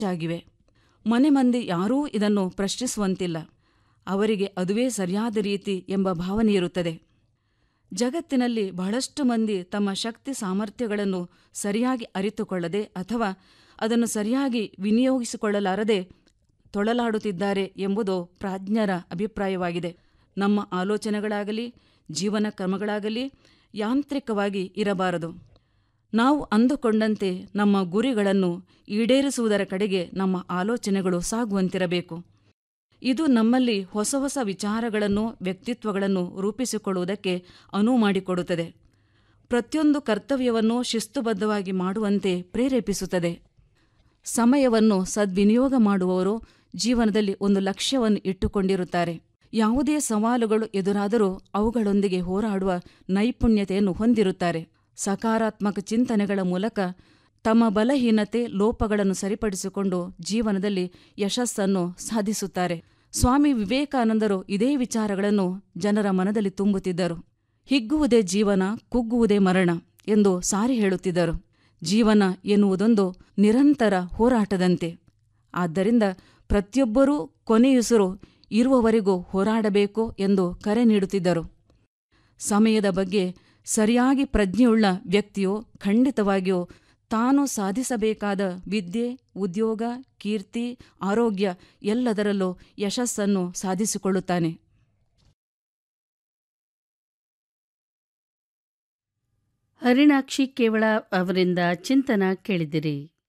ಆಗಿವೆ ಮನೆ ಮಂದಿ ಯಾರೂ ಇದನ್ನು ಪ್ರಶ್ನಿಸುವಂತಿಲ್ಲ ಅವರಿಗೆ ಅದುವೇ ಸರಿಯಾದ ರೀತಿ ಎಂಬ ಭಾವನೆ ಇರುತ್ತದೆ ಜಗತ್ತಿನಲ್ಲಿ ಬಹಳಷ್ಟು ಮಂದಿ ತಮ್ಮ ಶಕ್ತಿ ಸಾಮರ್ಥ್ಯಗಳನ್ನು ಸರಿಯಾಗಿ ಅರಿತುಕೊಳ್ಳದೆ ಅಥವಾ ಅದನ್ನು ಸರಿಯಾಗಿ ವಿನಿಯೋಗಿಸಿಕೊಳ್ಳಲಾರದೆ ತೊಳಲಾಡುತ್ತಿದ್ದಾರೆ ಎಂಬುದು ಪ್ರಾಜ್ಞರ ಅಭಿಪ್ರಾಯವಾಗಿದೆ ನಮ್ಮ ಆಲೋಚನೆಗಳಾಗಲಿ ಜೀವನ ಕ್ರಮಗಳಾಗಲಿ ಯಾಂತ್ರಿಕವಾಗಿ ಇರಬಾರದು ನಾವು ಅಂದುಕೊಂಡಂತೆ ನಮ್ಮ ಗುರಿಗಳನ್ನು ಈಡೇರಿಸುವುದರ ಕಡೆಗೆ ನಮ್ಮ ಆಲೋಚನೆಗಳು ಸಾಗುವಂತಿರಬೇಕು ಇದು ನಮ್ಮಲ್ಲಿ ಹೊಸ ಹೊಸ ವಿಚಾರಗಳನ್ನು ವ್ಯಕ್ತಿತ್ವಗಳನ್ನು ರೂಪಿಸಿಕೊಳ್ಳುವುದಕ್ಕೆ ಅನುವು ಮಾಡಿಕೊಡುತ್ತದೆ ಪ್ರತಿಯೊಂದು ಕರ್ತವ್ಯವನ್ನು ಶಿಸ್ತುಬದ್ಧವಾಗಿ ಮಾಡುವಂತೆ ಪ್ರೇರೇಪಿಸುತ್ತದೆ ಸಮಯವನ್ನು ಸದ್ವಿನಿಯೋಗ ಮಾಡುವವರು ಜೀವನದಲ್ಲಿ ಒಂದು ಲಕ್ಷ್ಯವನ್ನು ಇಟ್ಟುಕೊಂಡಿರುತ್ತಾರೆ ಯಾವುದೇ ಸವಾಲುಗಳು ಎದುರಾದರೂ ಅವುಗಳೊಂದಿಗೆ ಹೋರಾಡುವ ನೈಪುಣ್ಯತೆಯನ್ನು ಹೊಂದಿರುತ್ತಾರೆ ಸಕಾರಾತ್ಮಕ ಚಿಂತನೆಗಳ ಮೂಲಕ ತಮ್ಮ ಬಲಹೀನತೆ ಲೋಪಗಳನ್ನು ಸರಿಪಡಿಸಿಕೊಂಡು ಜೀವನದಲ್ಲಿ ಯಶಸ್ಸನ್ನು ಸಾಧಿಸುತ್ತಾರೆ ಸ್ವಾಮಿ ವಿವೇಕಾನಂದರು ಇದೇ ವಿಚಾರಗಳನ್ನು ಜನರ ಮನದಲ್ಲಿ ತುಂಬುತ್ತಿದ್ದರು ಹಿಗ್ಗುವುದೇ ಜೀವನ ಕುಗ್ಗುವುದೇ ಮರಣ ಎಂದು ಸಾರಿ ಹೇಳುತ್ತಿದ್ದರು ಜೀವನ ಎನ್ನುವುದೊಂದು ನಿರಂತರ ಹೋರಾಟದಂತೆ ಆದ್ದರಿಂದ ಪ್ರತಿಯೊಬ್ಬರೂ ಕೊನೆಯುಸಿರು ಇರುವವರೆಗೂ ಹೋರಾಡಬೇಕು ಎಂದು ಕರೆ ನೀಡುತ್ತಿದ್ದರು ಸಮಯದ ಬಗ್ಗೆ ಸರಿಯಾಗಿ ಪ್ರಜ್ಞೆಯುಳ್ಳ ವ್ಯಕ್ತಿಯು ಖಂಡಿತವಾಗಿಯೂ ತಾನು ಸಾಧಿಸಬೇಕಾದ ವಿದ್ಯೆ ಉದ್ಯೋಗ ಕೀರ್ತಿ ಆರೋಗ್ಯ ಎಲ್ಲದರಲ್ಲೂ ಯಶಸ್ಸನ್ನು ಸಾಧಿಸಿಕೊಳ್ಳುತ್ತಾನೆ ಹರಿಣಾಕ್ಷಿ ಕೇವಳ ಅವರಿಂದ ಚಿಂತನ ಕೇಳಿದಿರಿ